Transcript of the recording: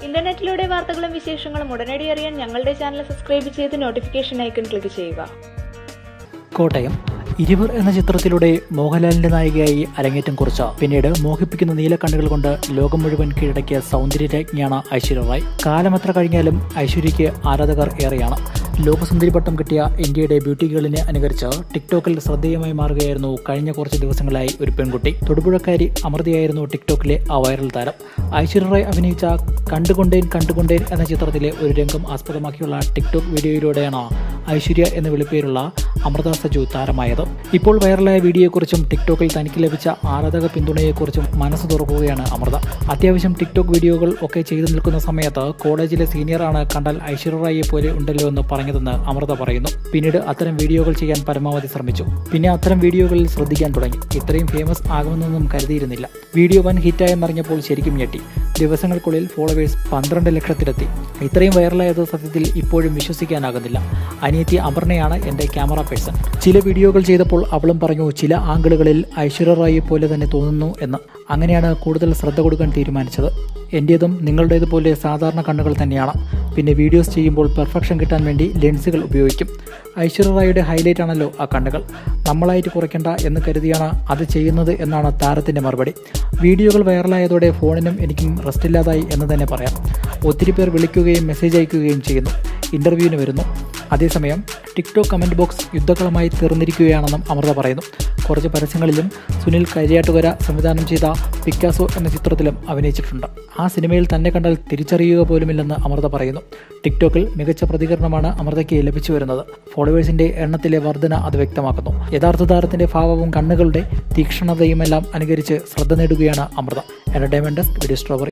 ഇന്റർനെറ്റിലൂടെ വാർത്തകളും വിശേഷങ്ങളും ഉടനടി അറിയാൻ ഞങ്ങളുടെ ചാനൽ സബ്സ്ക്രൈബ് ചെയ്ത് നോട്ടിഫിക്കേഷൻ ഐക്കൺ ക്ലിക്ക് ചെയ്യുക കോട്ടയം ഇരുവർ എന്ന ചിത്രത്തിലൂടെ മോഹൻലാലിന്റെ നായികയായി അരങ്ങേറ്റം കുറിച്ച പിന്നീട് മോഹിപ്പിക്കുന്ന നീലക്കണ്ണുകൾ കൊണ്ട് ലോകം മുഴുവൻ കീഴടക്കിയ സൗന്ദര്യരാജ്ഞിയാണ് ഐശ്വര്യ റായ് കാലമെത്ര കഴിഞ്ഞാലും ഐശ്വര്യയ്ക്ക് ആരാധകർ ഏറെയാണ് ലോകസുന്ദരി പട്ടം കിട്ടിയ ഇന്ത്യയുടെ ബ്യൂട്ടി ഗേളിനെ അനുകരിച്ച് ടിക്ടോക്കിൽ ശ്രദ്ധേയമായി മാറുകയായിരുന്നു കഴിഞ്ഞ കുറച്ച് ദിവസങ്ങളായി ഒരു പെൺകുട്ടി തൊടുപുഴക്കാരി അമൃതയായിരുന്നു ടിക്ടോക്കിലെ ആ വൈറൽ താരം ഐശ്വര്യ റായ് അഭിനയിച്ച കണ്ടുകൊണ്ടേൻ കണ്ടുകൊണ്ടേൻ എന്ന ചിത്രത്തിലെ ഒരു രംഗം ആസ്പദമാക്കിയുള്ള ടിക്ടോക്ക് വീഡിയോയിലൂടെയാണ് ഐശ്വര്യ എന്ന വിളിപ്പേരുള്ള അമൃത സജു താരമായത് ഇപ്പോൾ വൈറലായ വീഡിയോയെക്കുറിച്ചും ടിക്ടോക്കിൽ തനിക്ക് ലഭിച്ച ആരാധക പിന്തുണയെക്കുറിച്ചും മനസ്സ് തുറക്കുകയാണ് അമൃത അത്യാവശ്യം ടിക്ടോക്ക് വീഡിയോകൾ ഒക്കെ ചെയ്തു നിൽക്കുന്ന സമയത്ത് കോളേജിലെ സീനിയറാണ് കണ്ടാൽ ഐശ്വര്യ റായിയെ പോലെ ഉണ്ടല്ലോ എന്ന് പറഞ്ഞതെന്ന് അമൃത പറയുന്നു പിന്നീട് അത്തരം വീഡിയോകൾ ചെയ്യാൻ പരമാവധി ശ്രമിച്ചു പിന്നെ അത്തരം വീഡിയോകളിൽ ശ്രദ്ധിക്കാൻ തുടങ്ങി ഇത്രയും ഫേമസ് ആകുമെന്നൊന്നും കരുതിയിരുന്നില്ല വീഡിയോ വൻ ഹിറ്റായെന്നറിഞ്ഞപ്പോൾ ശരിക്കും ഞെട്ടി ദിവസങ്ങൾക്കുള്ളിൽ ഫോളോവേഴ്സ് പന്ത്രണ്ട് ലക്ഷത്തിലെത്തി ഇത്രയും വൈറലായത് സത്യത്തിൽ ഇപ്പോഴും വിശ്വസിക്കാനാകുന്നില്ല അനിയത്തി അപർണയാണ് എൻ്റെ ക്യാമറ പേഴ്സൺ ചില വീഡിയോകൾ ചെയ്തപ്പോൾ അവളും പറഞ്ഞു ചില ആംഗിളുകളിൽ ഐശ്വര്യ റായിയെ പോലെ തന്നെ തോന്നുന്നു എന്ന് അങ്ങനെയാണ് കൂടുതൽ ശ്രദ്ധ കൊടുക്കാൻ തീരുമാനിച്ചത് എൻ്റേതും നിങ്ങളുടേതുപോലെ സാധാരണ കണ്ണുകൾ തന്നെയാണ് പിന്നെ വീഡിയോസ് ചെയ്യുമ്പോൾ പെർഫെക്ഷൻ കിട്ടാൻ വേണ്ടി ലെൻസുകൾ ഉപയോഗിക്കും ഐശ്വര്യ റായിയുടെ ഹൈലൈറ്റ് ആണല്ലോ ആ കണ്ണുകൾ നമ്മളായിട്ട് കുറയ്ക്കണ്ട എന്ന് കരുതിയാണ് അത് ചെയ്യുന്നത് എന്നാണ് താരത്തിൻ്റെ മറുപടി വീഡിയോകൾ വൈറലായതോടെ ഫോണിനും എനിക്കും റെസ്റ്റ് ഇല്ലാതായി എന്ന് തന്നെ പറയാം ഒത്തിരി പേർ വിളിക്കുകയും മെസ്സേജ് അയക്കുകയും ചെയ്യുന്നു ഇൻ്റർവ്യൂവിന് വരുന്നു അതേസമയം ടിക്ടോക്ക് കമൻറ്റ് ബോക്സ് യുദ്ധക്കളമായി തീർന്നിരിക്കുകയാണെന്നും അമൃത പറയുന്നു കുറച്ച് പരസ്യങ്ങളിലും സുനിൽ കരിയാട്ടുകര സംവിധാനം ചെയ്ത പിക്കാസോ എന്ന ചിത്രത്തിലും അഭിനയിച്ചിട്ടുണ്ട് ആ സിനിമയിൽ തന്നെ കണ്ടാൽ തിരിച്ചറിയുക പോലുമില്ലെന്ന് അമൃത പറയുന്നു ടിക്ടോക്കിൽ മികച്ച പ്രതികരണമാണ് അമൃതയ്ക്ക് ലഭിച്ചു വരുന്നത് ഫോളോവേഴ്സിന്റെ എണ്ണത്തിലെ വർധന അത് വ്യക്തമാക്കുന്നു യഥാർത്ഥ താരത്തിന്റെ ഭാവവും കണ്ണുകളുടെ തീക്ഷ്ണതയുമെല്ലാം അനുകരിച്ച് ശ്രദ്ധ നേടുകയാണ് Amritha entertainment desk video strawberry